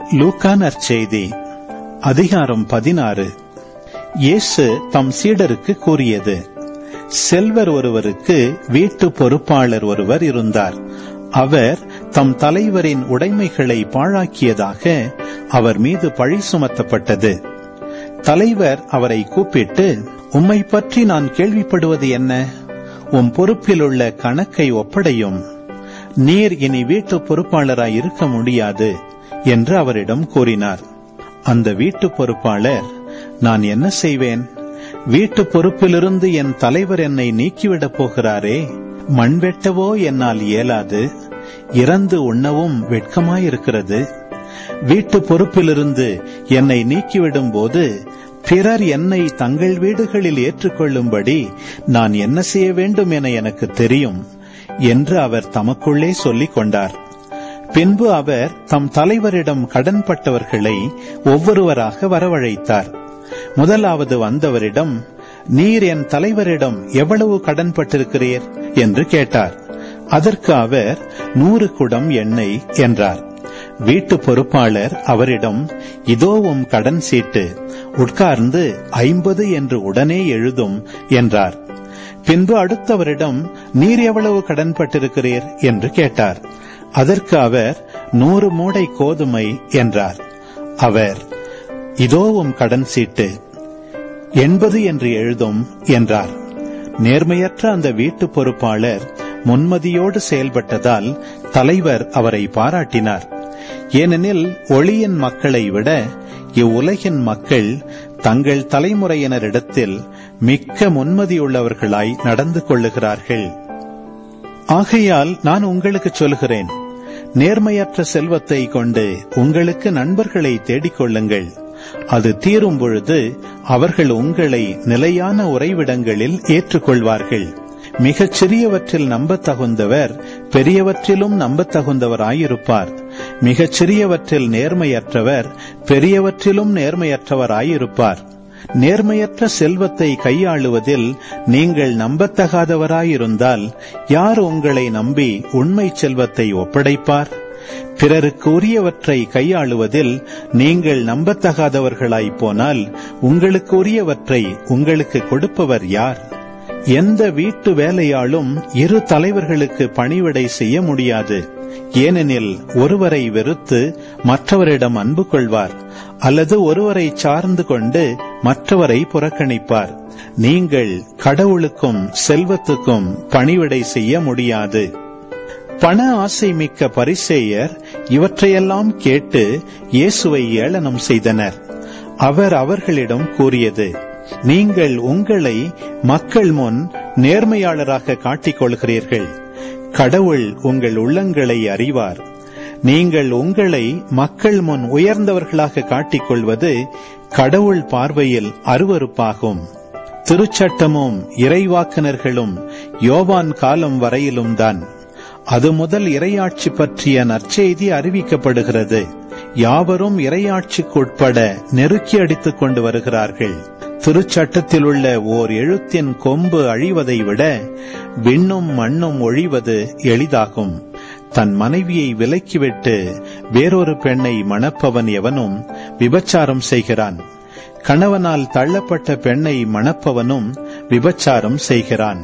லூக்கா நற்செய்தி அதிகாரம் பதினாறு இயேசு தம் சீடருக்கு கூறியது செல்வர் ஒருவருக்கு வீட்டு பொறுப்பாளர் ஒருவர் இருந்தார் அவர் தம் தலைவரின் உடைமைகளை பாழாக்கியதாக அவர் மீது பழி சுமத்தப்பட்டது தலைவர் அவரை கூப்பிட்டு உம்மை பற்றி நான் கேள்விப்படுவது என்ன உம் பொறுப்பிலுள்ள கணக்கை ஒப்படையும் நீர் இனி வீட்டு பொறுப்பாளராய் இருக்க முடியாது என்று அவரிடம் கூறினார் அந்த வீட்டு பொறுப்பாளர் நான் என்ன செய்வேன் வீட்டு பொறுப்பிலிருந்து என் தலைவர் என்னை நீக்கிவிடப் போகிறாரே மண் வெட்டவோ என்னால் இயலாது இறந்து உண்ணவும் வெட்கமாயிருக்கிறது வீட்டு பொறுப்பிலிருந்து என்னை நீக்கிவிடும் போது பிறர் என்னை தங்கள் வீடுகளில் ஏற்றுக்கொள்ளும்படி நான் என்ன செய்ய வேண்டும் என எனக்கு தெரியும் என்று அவர் தமக்குள்ளே சொல்லிக் கொண்டார் பின்பு அவர் தம் தலைவரிடம் கடன்பட்டவர்களை ஒவ்வொருவராக வரவழைத்தார் முதலாவது வந்தவரிடம் நீர் என் தலைவரிடம் எவ்வளவு கடன்பட்டிருக்கிறீர் என்று கேட்டார் அதற்கு அவர் நூறு குடம் எண்ணெய் என்றார் வீட்டு பொறுப்பாளர் அவரிடம் இதோ உம் கடன் சீட்டு உட்கார்ந்து ஐம்பது என்று உடனே எழுதும் என்றார் பின்பு அடுத்தவரிடம் நீர் எவ்வளவு கடன்பட்டிருக்கிறீர் என்று கேட்டார் அதற்கு அவர் நூறு மூடை கோதுமை என்றார் அவர் இதோவும் கடன் சீட்டு எண்பது என்று எழுதும் என்றார் நேர்மையற்ற அந்த வீட்டு பொறுப்பாளர் முன்மதியோடு செயல்பட்டதால் தலைவர் அவரை பாராட்டினார் ஏனெனில் ஒளியின் மக்களை விட இவ்வுலகின் மக்கள் தங்கள் தலைமுறையினரிடத்தில் மிக்க முன்மதியுள்ளவர்களாய் நடந்து கொள்ளுகிறார்கள் ஆகையால் நான் உங்களுக்கு சொல்கிறேன் நேர்மையற்ற செல்வத்தை கொண்டு உங்களுக்கு நண்பர்களை தேடிக்கொள்ளுங்கள் அது தீரும் பொழுது அவர்கள் உங்களை நிலையான உறைவிடங்களில் ஏற்றுக்கொள்வார்கள் மிகச் சிறியவற்றில் நம்பத்தகுந்தவர் பெரியவற்றிலும் நம்பத்தகுந்தவராயிருப்பார் மிகச் சிறியவற்றில் நேர்மையற்றவர் பெரியவற்றிலும் நேர்மையற்றவராயிருப்பார் நேர்மையற்ற செல்வத்தை கையாளுவதில் நீங்கள் நம்பத்தகாதவராயிருந்தால் யார் உங்களை நம்பி உண்மை செல்வத்தை ஒப்படைப்பார் பிறருக்கு உரியவற்றை கையாளுவதில் நீங்கள் நம்பத்தகாதவர்களாய் போனால் உங்களுக்கு உரியவற்றை உங்களுக்கு கொடுப்பவர் யார் எந்த வீட்டு வேலையாலும் இரு தலைவர்களுக்கு பணிவிடை செய்ய முடியாது ஏனெனில் ஒருவரை வெறுத்து மற்றவரிடம் அன்பு கொள்வார் அல்லது ஒருவரை சார்ந்து கொண்டு மற்றவரை புறக்கணிப்பார் நீங்கள் கடவுளுக்கும் செல்வத்துக்கும் பணிவிடை செய்ய முடியாது பண ஆசை மிக்க பரிசேயர் இவற்றையெல்லாம் கேட்டு இயேசுவை ஏளனம் செய்தனர் அவர் அவர்களிடம் கூறியது நீங்கள் உங்களை மக்கள் முன் நேர்மையாளராக காட்டிக் கொள்கிறீர்கள் கடவுள் உங்கள் உள்ளங்களை அறிவார் நீங்கள் உங்களை மக்கள் முன் உயர்ந்தவர்களாக காட்டிக்கொள்வது கடவுள் பார்வையில் அருவறுப்பாகும் திருச்சட்டமும் இறைவாக்கினர்களும் யோவான் காலம் வரையிலும் தான் அது முதல் இறையாட்சி பற்றிய நற்செய்தி அறிவிக்கப்படுகிறது யாவரும் இறையாட்சிக்குட்பட நெருக்கி அடித்துக் கொண்டு வருகிறார்கள் திருச்சட்டத்தில் உள்ள ஓர் எழுத்தின் கொம்பு அழிவதை விட விண்ணும் மண்ணும் ஒழிவது எளிதாகும் தன் மனைவியை விலக்கிவிட்டு வேறொரு பெண்ணை மணப்பவன் எவனும் விபச்சாரம் செய்கிறான் கணவனால் தள்ளப்பட்ட பெண்ணை மணப்பவனும் விபச்சாரம் செய்கிறான்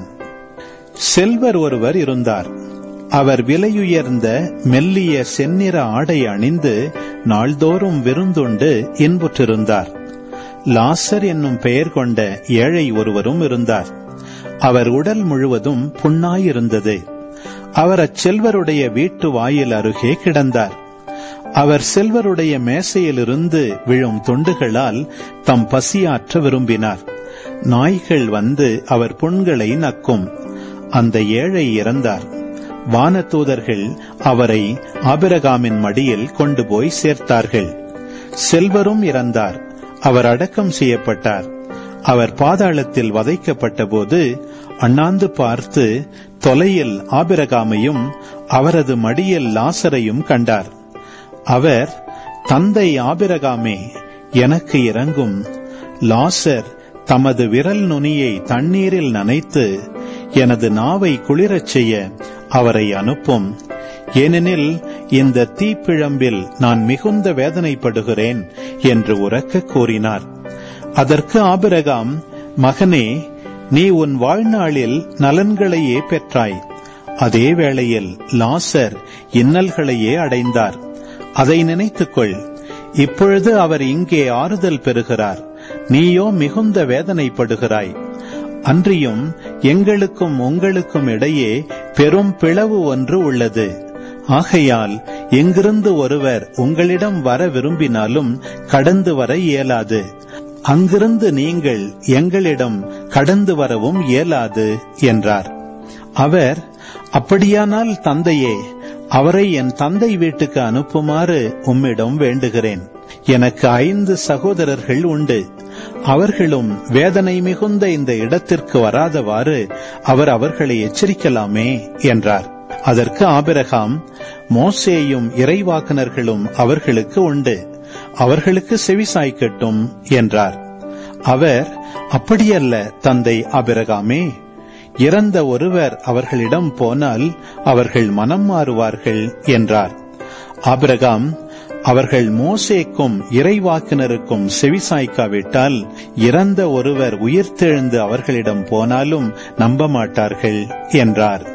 செல்வர் ஒருவர் இருந்தார் அவர் விலையுயர்ந்த மெல்லிய செந்நிற ஆடை அணிந்து நாள்தோறும் விருந்துண்டு இன்புற்றிருந்தார் லாசர் என்னும் பெயர் கொண்ட ஏழை ஒருவரும் இருந்தார் அவர் உடல் முழுவதும் புண்ணாயிருந்தது அவர் அச்செல்வருடைய வீட்டு வாயில் அருகே கிடந்தார் அவர் செல்வருடைய மேசையிலிருந்து விழும் துண்டுகளால் தம் பசியாற்ற விரும்பினார் நாய்கள் வந்து அவர் புண்களை நக்கும் அந்த ஏழை இறந்தார் வானதூதர்கள் அவரை ஆபிரகாமின் மடியில் கொண்டு போய் சேர்த்தார்கள் செல்வரும் இறந்தார் அவர் அடக்கம் செய்யப்பட்டார் அவர் பாதாளத்தில் வதைக்கப்பட்ட போது அண்ணாந்து பார்த்து தொலையில் ஆபிரகாமையும் அவரது மடியில் லாசரையும் கண்டார் அவர் தந்தை ஆபிரகாமே எனக்கு இறங்கும் லாசர் தமது விரல் நுனியை தண்ணீரில் நனைத்து எனது நாவை குளிரச் செய்ய அவரை அனுப்பும் ஏனெனில் இந்த தீப்பிழம்பில் நான் மிகுந்த வேதனைப்படுகிறேன் என்று உரக்க கூறினார் அதற்கு ஆபிரகாம் மகனே நீ உன் வாழ்நாளில் நலன்களையே பெற்றாய் அதே வேளையில் லாசர் இன்னல்களையே அடைந்தார் அதை நினைத்துக்கொள் இப்பொழுது அவர் இங்கே ஆறுதல் பெறுகிறார் நீயோ மிகுந்த வேதனைப்படுகிறாய் அன்றியும் எங்களுக்கும் உங்களுக்கும் இடையே பெரும் பிளவு ஒன்று உள்ளது ஆகையால் எங்கிருந்து ஒருவர் உங்களிடம் வர விரும்பினாலும் கடந்து வர இயலாது அங்கிருந்து நீங்கள் எங்களிடம் கடந்து வரவும் இயலாது என்றார் அவர் அப்படியானால் தந்தையே அவரை என் தந்தை வீட்டுக்கு அனுப்புமாறு உம்மிடம் வேண்டுகிறேன் எனக்கு ஐந்து சகோதரர்கள் உண்டு அவர்களும் வேதனை மிகுந்த இந்த இடத்திற்கு வராதவாறு அவர் அவர்களை எச்சரிக்கலாமே என்றார் அதற்கு ஆபிரகாம் மோசேயும் இறைவாக்குனர்களும் அவர்களுக்கு உண்டு அவர்களுக்கு செவிசாய்க்கட்டும் என்றார் அவர் அப்படியல்ல தந்தை ஆபிரகாமே இறந்த ஒருவர் அவர்களிடம் போனால் அவர்கள் மனம் மாறுவார்கள் என்றார் ஆபிரகாம் அவர்கள் மோசேக்கும் இறைவாக்கினருக்கும் செவிசாய்க்காவிட்டால் இறந்த ஒருவர் உயிர்த்தெழுந்து அவர்களிடம் போனாலும் நம்ப மாட்டார்கள் என்றார்